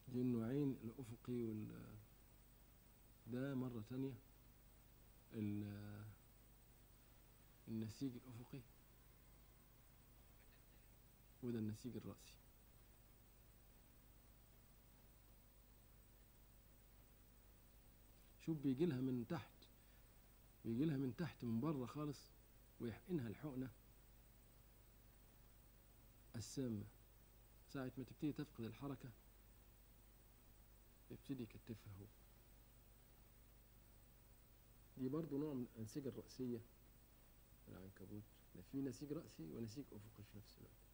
دي النوعين الأفقي وال ده مرة تانية ال- النسيج الأفقي وده النسيج الرأسي شوف بيجي لها من تحت بيجي لها من تحت من بره خالص ويحقنها الحقنة السامة ساعة ما تبتدي تفقد الحركة يبتدي يكتفها هو دي برضو نوع من الأنسجة الرأسية العنكبوت في نسيج رأسي ونسيج أفقي في نفس الوقت